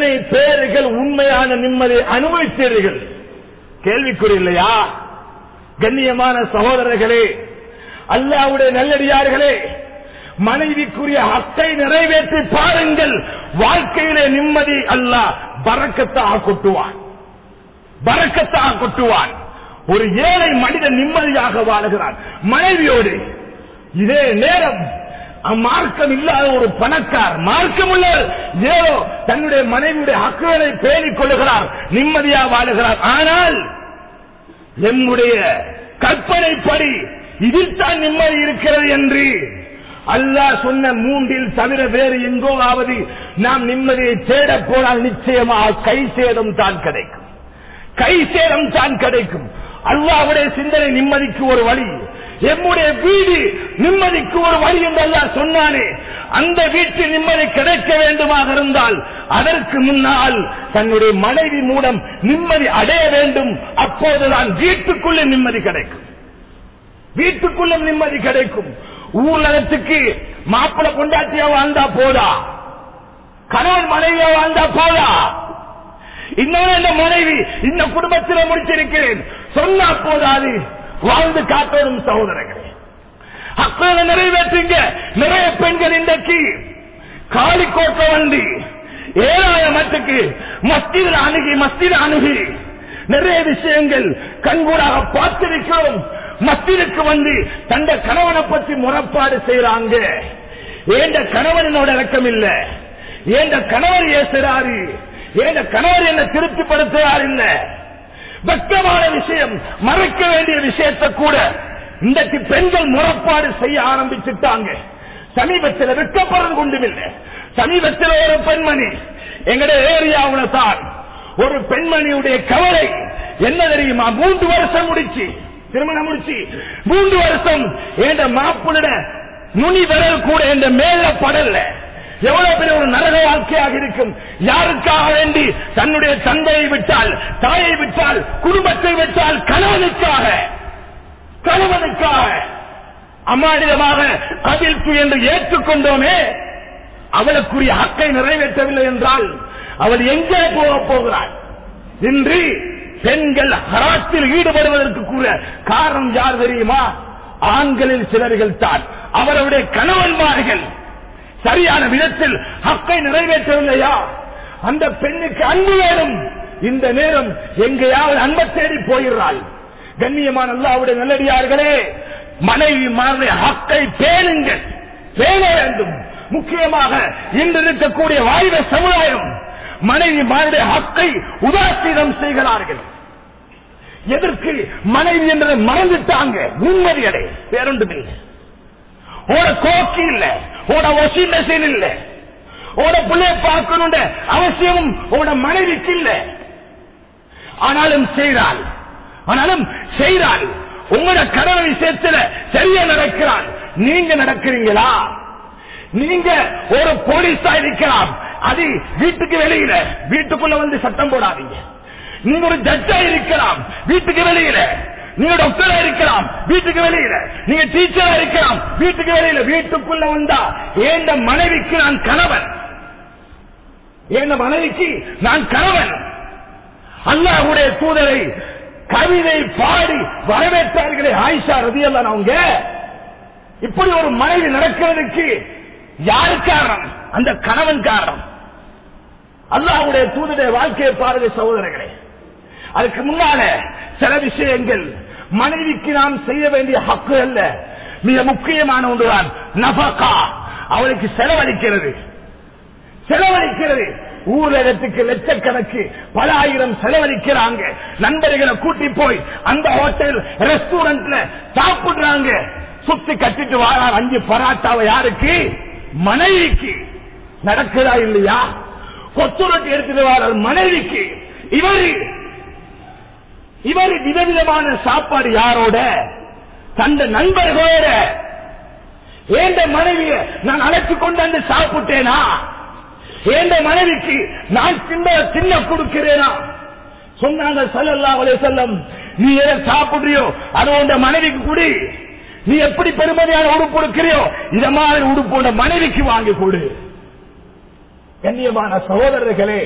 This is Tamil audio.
எத்தனை பேர்கள் உண்மையான நிம்மதி அனுபவித்தீர்கள் கேள்விக்குறி இல்லையா கண்ணியமான சகோதரர்களே அல்லாவுடைய நல்லடியார்களே மனைவிக்குரிய ஹக்கை நிறைவேற்றி பாருங்கள் வாழ்க்கையிலே நிம்மதி அல்லாஹ் பறக்கத்தாக கொட்டுவான் பறக்கத்தாக கொட்டுவான் ஒரு ஏழை மனிதன் நிம்மதியாக வாழுகிறான் மனைவியோடு இதே நேரம் மார்க்கம் இல்லாத ஒரு பணக்கார் மார்க்கம் உள்ள ஏதோ தன்னுடைய மனைவியுடைய ஹக்குகளை பேணிக் கொள்ளுகிறார் நிம்மதியா வாழுகிறார் ஆனால் நம்முடைய கற்பனைப்படி இதில் தான் நிம்மதி இருக்கிறது என்று அல்லாஹ் சொன்ன மூன்றில் தவிர வேறு எங்கோவாவது நாம் நிம்மதியை தேடப் போனால் நிச்சயமாக கை சேதம் தான் கிடைக்கும் கை சேதம் தான் கிடைக்கும் அல்லாவுடைய சிந்தனை நிம்மதிக்கு ஒரு வழி எம்முடைய வீடு நிம்மதிக்கு ஒரு வழி என்று அல்லாஹ் சொன்னானே அந்த வீட்டில் நிம்மதி கிடைக்க வேண்டுமாக இருந்தால் அதற்கு முன்னால் தன்னுடைய மனைவி மூலம் நிம்மதி அடைய வேண்டும் அப்போதுதான் வீட்டுக்குள்ளே நிம்மதி கிடைக்கும் வீட்டுக்குள்ள நிம்மதி கிடைக்கும் ஊர்லகத்துக்கு மாப்பிள கொண்டாட்டியா வாழ்ந்தா போதா கணவன் மனைவியா வாழ்ந்தா போதா இன்னொரு இந்த மனைவி இந்த குடும்பத்தில் முடிச்சிருக்கிறேன் சொன்னா போதாது வாழ்ந்து காட்டணும் சகோதரர்களே அக்கறை நிறைவேற்றுங்க நிறைய பெண்கள் இன்றைக்கு காலிக்கோட்ட வண்டி ஏழாயிரத்துக்கு மஸ்தியில் அணுகி மஸ்தியில் அணுகி நிறைய விஷயங்கள் கண்கூடாக பார்த்திருக்கிறோம் மஸ்திலுக்கு வந்து தந்த கணவனை பற்றி முறப்பாடு செய்யறாங்க ஏண்ட கணவன் என்னோட இறக்கம் இல்ல ஏண்ட கணவர் ஏசுறாரு ஏண்ட கணவர் என்ன திருப்திப்படுத்துறார் இல்ல வெக்கமான விஷயம் மறைக்க வேண்டிய விஷயத்தை கூட இன்றைக்கு பெண்கள் முறப்பாடு செய்ய ஆரம்பிச்சுட்டாங்க சமீபத்தில் வெக்கப்படுறது கொண்டுமில்லை சமீபத்தில் ஒரு பெண்மணி எங்களுடைய ஏரியாவுல தான் ஒரு பெண்மணியுடைய கவலை என்ன தெரியுமா மூன்று வருஷம் முடிச்சு திருமணம் முடிச்சு மூன்று வருஷம் என்ற மாப்பிள்ள நுனி விரல் கூட என்ற மேல படல எவ்வளவு பெரிய ஒரு நரக வாழ்க்கையாக இருக்கும் யாருக்காக வேண்டி தன்னுடைய தந்தையை விட்டால் தாயை விட்டால் குடும்பத்தை விட்டால் கணவனுக்காக கணவனுக்காக அமானிதமாக கவிழ்ப்பு என்று ஏற்றுக்கொண்டோமே அவளுக்குரிய ஹக்கை நிறைவேற்றவில்லை என்றால் அவள் எங்கே போக போகிறாள் இன்று பெண்கள் ஹராத்தில் ஈடுபடுவதற்கு கூட காரணம் யார் தெரியுமா ஆண்களில் சிலர்கள் தான் அவருடைய கணவன்மார்கள் சரியான விதத்தில் ஹக்கை நிறைவேற்றவில்லையா அந்த பெண்ணுக்கு அன்பு வேணும் இந்த நேரம் எங்கேயாவது அன்பை தேடி போயிடுறாள் கண்ணியமான அல்லாவுடைய நல்லடியார்களே மனைவி மாறுடைய ஹக்கை பேணுங்கள் பேண வேண்டும் முக்கியமாக இன்று இருக்கக்கூடிய வாய்ந்த சமுதாயம் மனைவி மாறுடைய ஹக்கை உதாசீனம் செய்கிறார்கள் எதற்கு மனைவி என்றதை மறந்துட்டாங்க நிம்மதி அடை வேறொன்றுமில்லை ஓட கோக்கி இல்ல ஓட வாஷிங் மெஷின் இல்ல ஓட பிள்ளைய பார்க்கணும் அவசியமும் ஓட மனைவிக்கு இல்ல ஆனாலும் செய்தால் ஆனாலும் செய்தால் உங்களோட கணவன் விஷயத்துல சரியா நடக்கிறான் நீங்க நடக்கிறீங்களா நீங்க ஒரு போலீஸா இருக்கலாம் அது வீட்டுக்கு வெளியில வீட்டுக்குள்ள வந்து சட்டம் போடாதீங்க நீங்க ஒரு ஜட்ஜா இருக்கலாம் வீட்டுக்கு வெளியில நீங்க டாக்டரா இருக்கலாம் வீட்டுக்கு வெளியில நீங்க டீச்சரா இருக்கலாம் வீட்டுக்கு வெளியில வீட்டுக்குள்ள வந்தா ஏந்த மனைவிக்கு நான் கணவன் ஏந்த மனைவிக்கு நான் கணவன் அல்லாஹுடைய தூதரை கவிதை பாடி வரவேற்றார்களே ஆயிஷா ரதியல்ல அவங்க இப்படி ஒரு மனைவி நடக்கிறதுக்கு யாரு காரணம் அந்த கணவன் காரணம் அல்லாஹுடைய தூதருடைய வாழ்க்கையை பாருங்க சகோதரர்களே அதுக்கு முன்னால சில விஷயங்கள் மனைவிக்கு நாம் செய்ய வேண்டிய ஹக்கு அல்ல மிக முக்கியமான ஒன்றுதான் நபகா அவளுக்கு செலவழிக்கிறது செலவழிக்கிறது ஊரகத்துக்கு லட்சக்கணக்கு பல ஆயிரம் செலவழிக்கிறாங்க நண்பர்களை கூட்டி போய் அந்த ஹோட்டல் ரெஸ்டாரண்ட்ல சாப்பிடுறாங்க சுத்தி கட்டிட்டு வாரார் அஞ்சு பராட்டாவை யாருக்கு மனைவிக்கு நடக்குதா இல்லையா கொத்துரட்டி எடுத்துட்டு வாரார் மனைவிக்கு இவர் இவர் விதவிதமான சாப்பாடு யாரோட தந்த நண்பர்களோட ஏண்ட மனைவிய நான் அழைத்து கொண்டு வந்து சாப்பிட்டேனா ஏண்ட மனைவிக்கு நான் சின்ன சின்ன கொடுக்கிறேனா சொன்னாங்க சல்லல்லா அலைஹி செல்லம் நீ எதை சாப்பிடுறியோ அது உண்ட மனைவிக்கு குடி நீ எப்படி பெருமதியான உடுப்பு கொடுக்கிறியோ இத மாதிரி உடுப்பு உண்ட மனைவிக்கு வாங்கி கொடு கண்ணியமான சகோதரர்களே